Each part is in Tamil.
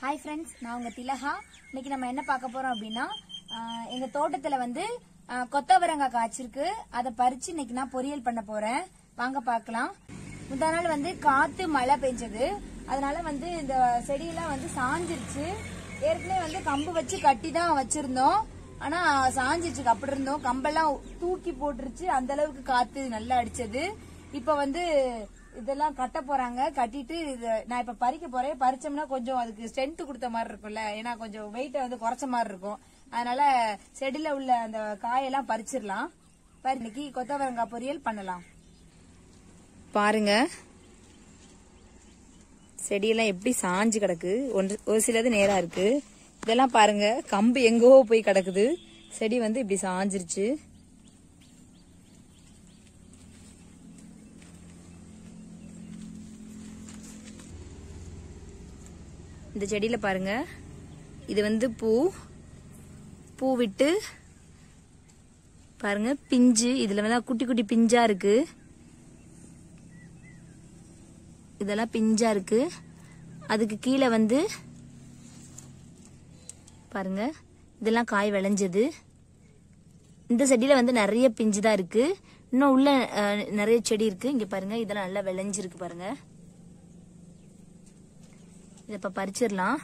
ஹாய் ஃப்ரெண்ட்ஸ் நான் உங்க திலகா இன்னைக்கு நம்ம என்ன பார்க்க போறோம் அப்படின்னா ஆஹ், எங்க தோட்டத்துல வந்து ஆஹ், கொத்தவரங்காய் காய்ச்சிருக்கு அதை பறிச்சு இன்னைக்கு நான் பொரியல் பண்ண போறேன் வாங்க பார்க்கலாம் முந்தா நாள் வந்து காத்து மழை பெஞ்சது அதனால வந்து இந்த செடியெல்லாம் வந்து சாஞ்சிருச்சு ஏற்கனவே வந்து கம்பு வச்சு கட்டி தான் வச்சிருந்தோம் ஆனா சாஞ்சிருச்சு அப்படி இருந்தோம் கம்பெல்லாம் தூக்கி போட்டுருச்சு அந்த அளவுக்கு காத்து நல்லா அடிச்சது இப்ப வந்து இதெல்லாம் கட்ட போறாங்க கட்டிட்டு இது நான் இப்ப பறிக்க போறேன் பறிச்சோம்னா கொஞ்சம் அதுக்கு ஸ்ட்ரென்த் கொடுத்த மாதிரி இருக்கும்ல ஏன்னா கொஞ்சம் வெயிட்ட வந்து குறைச்ச மாதிரி இருக்கும் அதனால செடியில உள்ள அந்த காயெல்லாம் பறிச்சிடலாம் பாரு, இன்னைக்கு கொத்தவரங்காய் பொரியல் பண்ணலாம் பாருங்க செடியெல்லாம் எப்படி சாஞ்சு கிடக்கு ஒன்று ஒரு சிலது நேரா இருக்கு இதெல்லாம் பாருங்க கம்பு எங்கோ போய் கிடக்குது செடி வந்து இப்படி சாஞ்சிருச்சு இந்த செடியில பாருங்க இது வந்து பூ பூ விட்டு பாருங்க பிஞ்சு இதுல வந்து குட்டி குட்டி பிஞ்சா இருக்கு இதெல்லாம் பிஞ்சா இருக்கு அதுக்கு கீழே வந்து பாருங்க இதெல்லாம் காய் விளைஞ்சது இந்த செடியில வந்து நிறைய பிஞ்சு தான் இருக்கு இன்னும் உள்ள அஹ், நிறைய செடி இருக்கு இங்க பாருங்க இதெல்லாம் நல்லா விளைஞ்சிருக்கு பாருங்க இத இப்ப பறிச்சிடலாம்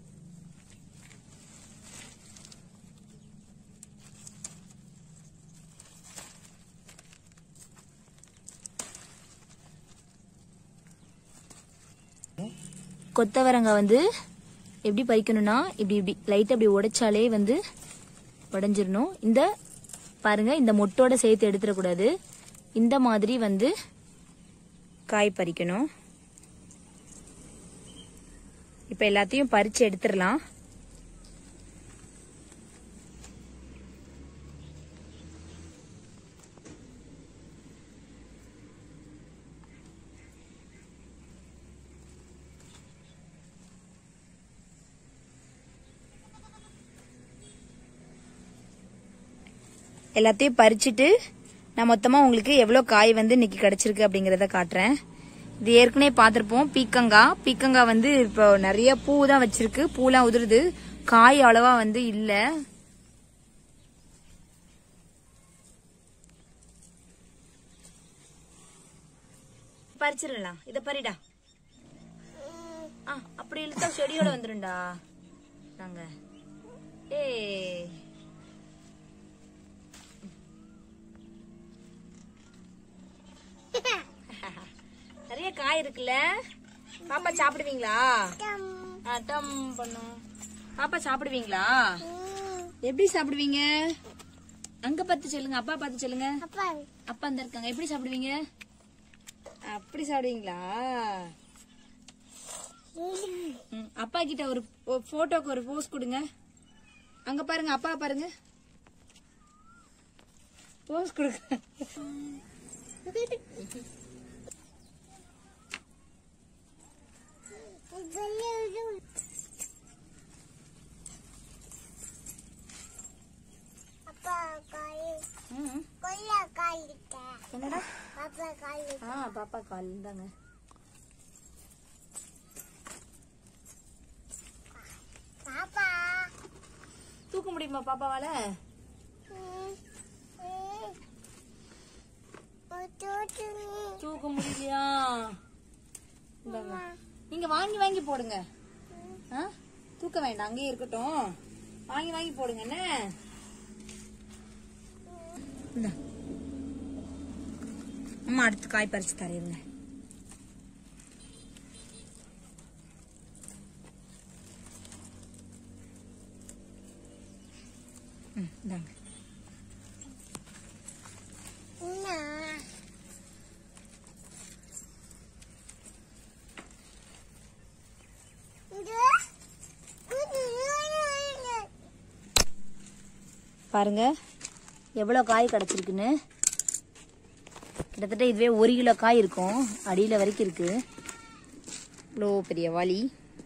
கொத்தவரங்காய் வந்து எப்படி பறிக்கணும்னா இப்படி இப்படி லைட் அப்படி உடைச்சாலே வந்து உடைஞ்சிடணும் இந்த பாருங்க இந்த மொட்டோட சேர்த்து எடுத்துடக்கூடாது இந்த மாதிரி வந்து காய் பறிக்கணும் இப்ப எல்லாத்தையும் பறிச்சு எடுத்துடலாம் எல்லாத்தையும் பறிச்சுட்டு நான் மொத்தமா உங்களுக்கு எவ்வளவு காய் வந்து இன்னைக்கு கிடைச்சிருக்கு அப்படிங்கறத காட்டுறேன் இது ஏற்கனவே பார்த்திருப்போம் பீக்கங்காய் பீக்கங்காய் வந்து இப்போ நிறைய பூ தான் வச்சிருக்கு பூலாம் உதிருது காய் அவ்வளவா வந்து இல்ல பறிச்சிடலாம் இத பறிடா ஆ அப்படி இழுத்தா செடியோட வந்துருண்டா நாங்க ஏய் நிறைய காய் இருக்குல்ல பாப்பா சாப்பிடுவீங்களா ஆ, டம் பண்ணும் பாப்பா சாப்பிடுவீங்களா எப்படி சாப்பிடுவீங்க அங்க பார்த்து சொல்லுங்க அப்பா பார்த்து சொல்லுங்க அப்பா அந்த இருக்காங்க எப்படி சாப்பிடுவீங்க அப்படி சாப்பிடுவீங்களா ம், அப்பா கிட்ட ஒரு ஒரு போட்டோக்கு ஒரு போஸ் கொடுங்க அங்க பாருங்க அப்பா பாருங்க போஸ் கொடுங்க ம், என்னடா ஆ பாப்பா கால் இருந்தாங்க தூக்க முடியுமா பாப்பாவால தூக்க முடியலையா இந்தாங்க. நீங்க வாங்கி வாங்கி போடுங்க ஆ? தூக்க வேண்டாம் அங்கேயே இருக்கட்டும் வாங்கி வாங்கி போடுங்க என்ன இந்தா. அம்மா அடுத்து காய் பறிச்சு தரையிருங்க ம் இந்தாங்க பாருங்க எவ்வளவு காய் கிடைச்சிருக்குன்னு கிட்டத்தட்ட இதுவே ஒரு கிலோ காய் இருக்கும் அடியில வரைக்கும் இருக்கு இவ்வளோ பெரிய வாளி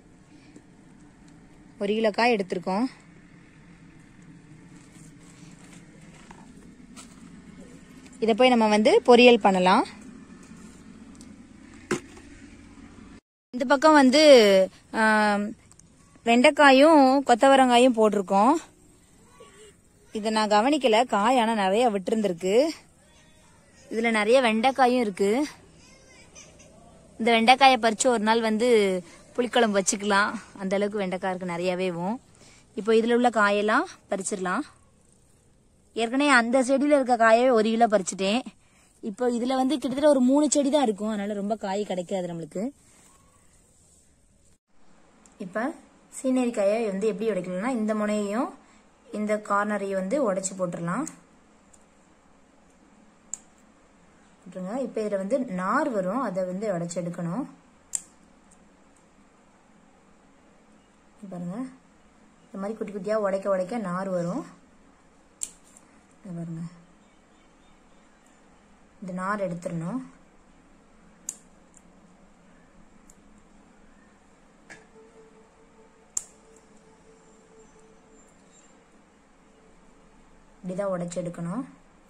ஒரு கிலோ காய் எடுத்திருக்கோம் இதை போய் நம்ம வந்து பொரியல் பண்ணலாம் இந்த பக்கம் வந்து ஆம், வெண்டைக்காயும் கொத்தவரங்காயும் போட்டிருக்கோம் இதை நான் கவனிக்கல காய் ஆனா நிறைய விட்டுருந்துருக்கு இதுல நிறைய வெண்டைக்காயும் இருக்கு இந்த வெண்டைக்காயை பறிச்சு ஒரு நாள் வந்து புளிக்குழம்பு வச்சுக்கலாம் அந்த அளவுக்கு வெண்டைக்காய் இருக்கு நிறையவேவும் இப்போ இதுல உள்ள காயெல்லாம் பறிச்சிடலாம் ஏற்கனவே அந்த செடியில இருக்க காயை ஒரு கிலோ பறிச்சிட்டேன் இப்போ இதுல வந்து கிட்டத்தட்ட ஒரு மூணு செடி தான் இருக்கும் அதனால ரொம்ப காய் கிடைக்காது நம்மளுக்கு இப்ப சீனரிக்காயை வந்து எப்படி உடைக்கலாம்னா இந்த முனையையும் இந்த கார்னரையும் வந்து உடைச்சு போட்டுடலாம் விட்டுருங்க இப்போ இதில் வந்து நார் வரும் அதை வந்து உடச்சி எடுக்கணும் இங்க பாருங்க இந்த மாதிரி குட்டி குட்டியாக உடைக்க உடைக்க நார் வரும் இங்க பாருங்க இந்த நார் எடுத்துடணும் இப்படிதான் உடைச்சு எடுக்கணும்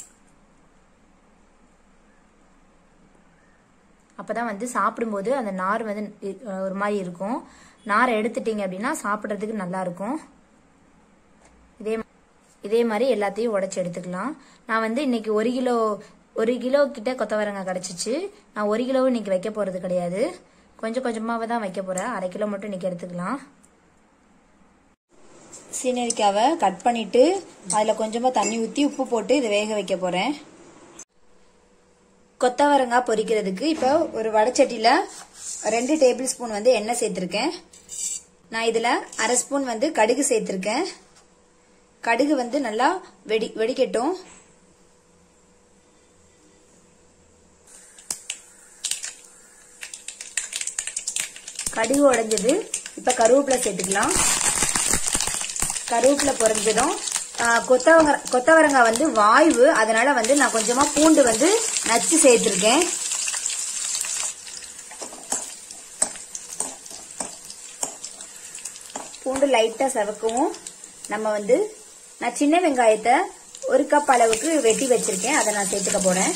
அப்பதான் வந்து சாப்பிடும்போது அந்த நார் வந்து இ- ஒரு மாதிரி இருக்கும் நாரை எடுத்துட்டீங்க அப்படின்னா சாப்பிட்றதுக்கு நல்லா இருக்கும் இதே ம- இதே மாதிரி எல்லாத்தையும் உடைச்சு எடுத்துக்கலாம் நான் வந்து இன்னைக்கு ஒரு கிலோ ஒரு கிலோ கிட்ட கொத்தவரங்காய் கிடைச்சிச்சு நான் ஒரு கிலோவும் இன்னைக்கு வைக்க போறது கிடையாது கொஞ்சம் கொஞ்சமாவே தான் வைக்க போறேன் அரை கிலோ மட்டும் இன்னைக்கு எடுத்துக்கலாம் சீனரிக்காவை கட் பண்ணிட்டு அதுல கொஞ்சமா தண்ணி ஊத்தி உப்பு போட்டு இதை வேக வைக்க போறேன் கொத்தவரங்காய் பொரிக்கிறதுக்கு இப்போ ஒரு வடச்சட்டியில ரெண்டு டேபிள் ஸ்பூன் வந்து எண்ணெய் சேர்த்திருக்கேன் நான் இதுல அரை ஸ்பூன் வந்து கடுகு சேர்த்திருக்கேன் கடுகு வந்து நல்லா வெடி வெடிக்கட்டும் கடுகு உடைஞ்சது இப்ப கருவேப்பிலை சேர்த்துக்கலாம் கருவேப்பிலை பொரிஞ்சதும் ஆ, கொத்தவங்க கொத்தவரங்காய் வந்து வாய்வு அதனால வந்து நான் கொஞ்சமா பூண்டு வந்து நச்சு சேர்த்திருக்கேன் பூண்டு லைட்டா செவக்கவும் நம்ம வந்து நான் சின்ன வெங்காயத்தை ஒரு கப் அளவுக்கு வெட்டி வச்சிருக்கேன் அதை நான் சேர்த்துக்க போறேன்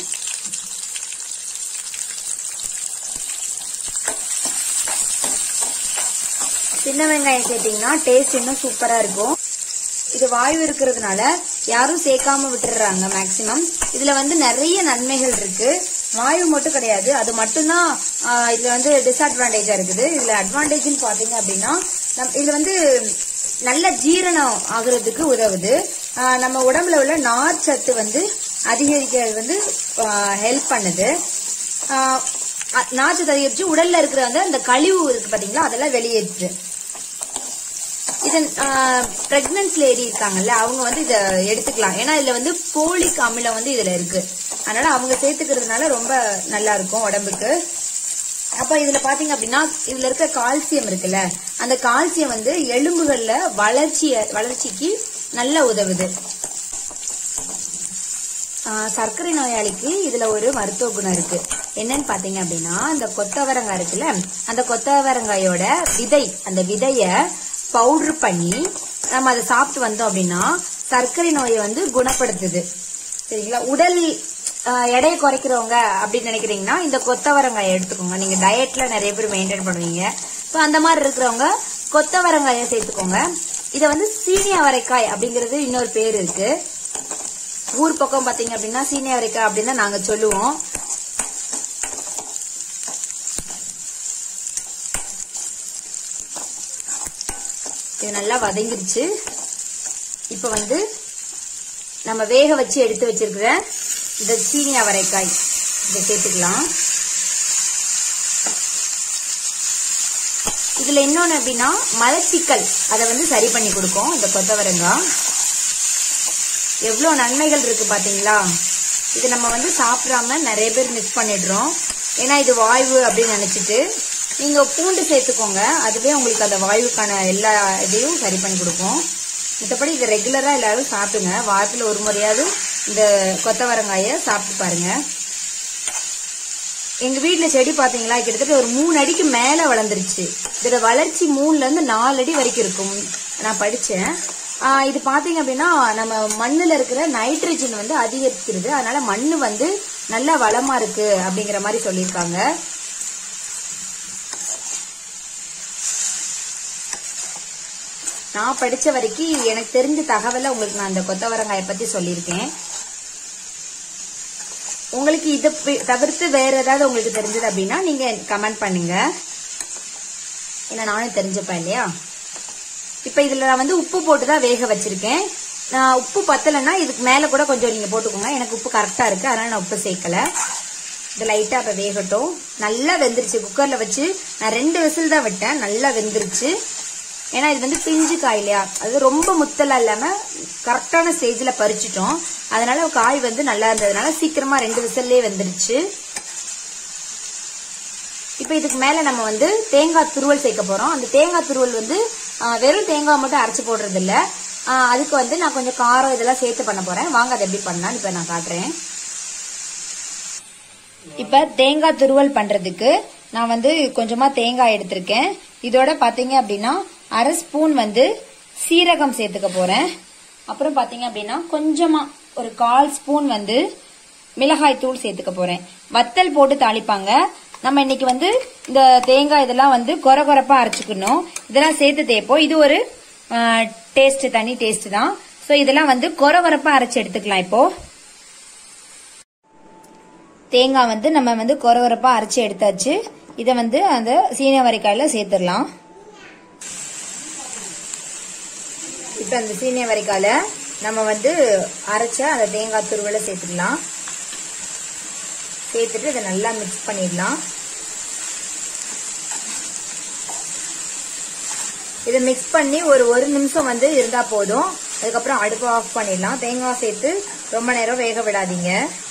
சின்ன வெங்காயம் சேர்த்தீங்கன்னா டேஸ்ட் இன்னும் சூப்பரா இருக்கும் இது வாயு இருக்கிறதுனால யாரும் சேர்க்காம விட்டுறாங்க மேக்சிமம் இதுல வந்து நிறைய நன்மைகள் இருக்கு வாயு மட்டும் கிடையாது அது மட்டும்தான் ஆஹ், இதுல வந்து டிஸ்அட்வான்டேஜா இருக்குது இதுல அட்வான்டேஜ்னு பாத்தீங்க அப்படின்னா நம் இதுல வந்து நல்ல ஜீரணம் ஆகுறதுக்கு உதவுது ஆஹ், நம்ம உடம்புல உள்ள நார் சத்து வந்து அதிகரிக்க வந்து ஹெல்ப் பண்ணுது ஆஹ், அ- நார் சத்து அதிகரிச்சு உடல்ல இருக்கிற வந்து அந்த கழிவு இருக்கு பாத்தீங்களா அதெல்லாம் வெளியேற்றுது இது பிரெக்னன்ட் லேடி இருக்காங்கல்ல அவங்க வந்து இத எடுத்துக்கலாம் ஏன்னா இதுல வந்து போலிக் அமிலம் வந்து இதுல இருக்கு அதனால அவங்க சேர்த்துக்கிறதுனால ரொம்ப நல்லா இருக்கும் உடம்புக்கு அப்ப இதுல பாத்தீங்க அப்படின்னா இதுல இருக்க கால்சியம் இருக்குல்ல அந்த கால்சியம் வந்து எலும்புகள்ல வளர்ச்சி வளர்ச்சிக்கு நல்ல உதவுது ஆஹ் சர்க்கரை நோயாளிக்கு இதுல ஒரு மருத்துவ குணம் இருக்கு என்னன்னு பாத்தீங்க அப்படின்னா அந்த கொத்தவரங்காய் இருக்குல்ல அந்த கொத்தவரங்காயோட விதை அந்த விதைய பவுடர் பண்ணி நம்ம அதை சாப்பிட்டு வந்தோம் அப்படின்னா சர்க்கரை நோயை வந்து குணப்படுத்துது சரிங்களா உடல் ஆஹ், எடையை குறைக்கிறவங்க அப்படின்னு நினைக்கிறீங்கன்னா இந்த கொத்தவரங்காயை எடுத்துக்கோங்க நீங்க டயட்ல நிறைய பேர் மெயின்டைன் பண்ணுவீங்க இப்போ அந்த மாதிரி இருக்கிறவங்க கொத்தவரங்காயை சேர்த்துக்கோங்க இதை வந்து சீனி அவரைக்காய் அப்படிங்கிறது இன்னொரு பேர் இருக்கு ஊர் பக்கம் பாத்தீங்க அப்படின்னா சீனி அவரைக்காய் அப்படின்னு தான் நாங்க சொல்லுவோம் இது நல்லா வதங்கிருச்சு இப்ப வந்து நம்ம வேக வச்சு எடுத்து வச்சிருக்கிற இந்த சீனி அவரைக்காய் இதை சேர்த்துக்கலாம் இதுல இன்னொன்னு அப்படின்னா மலச்சிக்கல் அதை வந்து சரி பண்ணி கொடுக்கும் இந்த கொத்தவரங்காய் எவ்வளவு நன்மைகள் இருக்கு பாத்தீங்களா இது நம்ம வந்து சாப்பிடாம நிறைய பேர் மிஸ் பண்ணிடுறோம் ஏன்னா இது வாய்வு அப்படின்னு நினைச்சிட்டு நீங்க பூண்டு சேர்த்துக்கோங்க அதுவே உங்களுக்கு அந்த வாயுக்கான எல்லா இதையும் சரி பண்ணி கொடுக்கும் மற்றபடி இது ரெகுலரா எல்லாரும் சாப்பிடுங்க வாரத்துல ஒரு முறையாவது இந்த கொத்தவரங்காய சாப்பிட்டு பாருங்க எங்க வீட்ல செடி பாத்தீங்களா கிட்டத்தட்ட ஒரு மூணு அடிக்கு மேல வளர்ந்துருச்சு இதோட வளர்ச்சி மூணுல இருந்து நாலு அடி வரைக்கும் இருக்கும் நான் படிச்சேன் ஆஹ் இது பாத்தீங்க அப்படின்னா நம்ம மண்ணுல இருக்கிற நைட்ரஜன் வந்து அதிகரிக்கிறது அதனால மண்ணு வந்து நல்ல வளமா இருக்கு அப்படிங்கிற மாதிரி சொல்லியிருக்காங்க நான் படிச்ச வரைக்கும் எனக்கு தெரிஞ்ச தகவலை உங்களுக்கு நான் அந்த கொத்தவரங்காயை பத்தி சொல்லியிருக்கேன் உங்களுக்கு இதை பி- தவிர்த்து வேற ஏதாவது உங்களுக்கு தெரிஞ்சது அப்படின்னா நீங்க கமெண்ட் பண்ணுங்க ஏன்னா நானும் தெரிஞ்சுப்பேன் இல்லையா இப்ப இதுல நான் வந்து உப்பு போட்டு தான் வேக வச்சிருக்கேன் நான் உப்பு பத்தலைன்னா இதுக்கு மேல கூட கொஞ்சம் நீங்க போட்டுக்கோங்க எனக்கு உப்பு கரெக்டா இருக்கு அதனால நான் உப்பு சேர்க்கல இது லைட்டா அப்ப வேகட்டும் நல்லா வெந்துருச்சு குக்கர்ல வச்சு நான் ரெண்டு விசில் தான் விட்டேன் நல்லா வெந்துருச்சு ஏன்னா இது வந்து பிஞ்சு காய் இல்லையா அது ரொம்ப முத்தலா இல்லாம கரெக்டான ஸ்டேஜ்ல பறிச்சிட்டோம் அதனால காய் வந்து நல்லா இருந்ததுனால சீக்கிரமா ரெண்டு விசில்லே வெந்துருச்சு இப்போ இதுக்கு மேல நம்ம வந்து தேங்காய் துருவல் சேர்க்க போறோம் அந்த தேங்காய் துருவல் வந்து ஆ, வெறும் தேங்காய் மட்டும் அரைச்சு போடுறது இல்ல ஆ, அதுக்கு வந்து நான் கொஞ்சம் காரம் இதெல்லாம் சேர்த்து பண்ண போறேன் வாங்க அதை எப்படி பண்ணலாம் இப்ப நான் காட்டுறேன் இப்ப தேங்காய் துருவல் பண்றதுக்கு நான் வந்து கொஞ்சமா தேங்காய் எடுத்திருக்கேன் இதோட பாத்தீங்க அப்படின்னா அரை ஸ்பூன் வந்து சீரகம் சேர்த்துக்க போறேன் அப்புறம் பாத்தீங்க அப்படின்னா கொஞ்சமா ஒரு கால் ஸ்பூன் வந்து மிளகாய் தூள் சேர்த்துக்க போறேன் வத்தல் போட்டு தாளிப்பாங்க நம்ம இன்னைக்கு வந்து இந்த தேங்காய் இதெல்லாம் வந்து கொர கொரப்பா அரைச்சுக்கணும் இதெல்லாம் சேர்த்து தேய்ப்போம் இது ஒரு டேஸ்ட் தனி டேஸ்ட் தான் சோ இதெல்லாம் வந்து கொர கொரப்பா அரைச்சு எடுத்துக்கலாம் இப்போ தேங்காய் வந்து நம்ம வந்து கொரகொரப்பா அரைச்சி எடுத்தாச்சு இதை வந்து அந்த சீன வரைக்காயில சேர்த்துடலாம் இப்போ அந்த சீனிய வரைக்கால நம்ம வந்து அரைச்ச அந்த தேங்காய் துருவலை சேர்த்துடலாம் சேர்த்துட்டு இதை நல்லா மிக்ஸ் பண்ணிடலாம் இதை மிக்ஸ் பண்ணி ஒரு ஒரு நிமிஷம் வந்து இருந்தா போதும் அதுக்கப்புறம் அடுப்பு ஆஃப் பண்ணிடலாம் தேங்காய் சேர்த்து ரொம்ப நேரம் வேக விடாதீங்க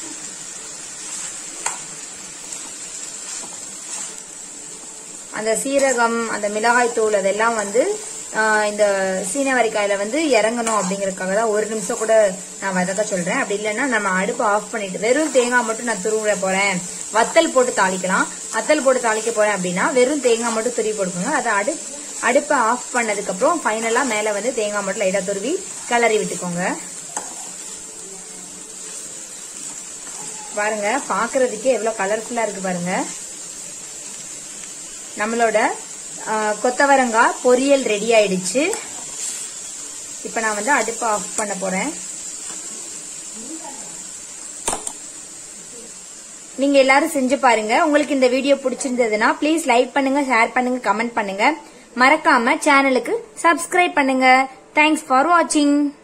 அந்த சீரகம் அந்த மிளகாய் தூள் அதெல்லாம் வந்து ஆஹ், இந்த சீனவரிக்காயில வந்து இறங்கணும் அப்படிங்கறதுக்காக தான் ஒரு நிமிஷம் கூட நான் வதக்க சொல்றேன் அப்படி இல்லைன்னா நம்ம அடுப்பு ஆஃப் பண்ணிட்டு வெறும் தேங்காய் மட்டும் நான் துருவிட போறேன் வத்தல் போட்டு தாளிக்கலாம் வத்தல் போட்டு தாளிக்க போறேன் அப்படின்னா வெறும் தேங்காய் மட்டும் துருவி போட்டுக்கோங்க அதை அடு அடுப்பை ஆஃப் பண்ணதுக்கு அப்புறம் ஃபைனலா மேல வந்து தேங்காய் மட்டும் லைட்டா துருவி கிளறி விட்டுக்கோங்க பாருங்க பாக்குறதுக்கே எவ்வளவு கலர்ஃபுல்லா இருக்கு பாருங்க நம்மளோட ஆ, கொத்தவரங்காய் பொரியல் ரெடி ஆயிடுச்சு இப்ப நான் வந்து அடுப்பை ஆஃப் பண்ண போறேன் நீங்க எல்லாரும் செஞ்சு பாருங்க உங்களுக்கு இந்த வீடியோ பிடிச்சிருந்ததுன்னா ப்ளீஸ் லைக் பண்ணுங்க ஷேர் பண்ணுங்க கமெண்ட் பண்ணுங்க மறக்காம சேனலுக்கு சப்ஸ்கிரைப் பண்ணுங்க தேங்க்ஸ் ஃபார் வாட்சிங்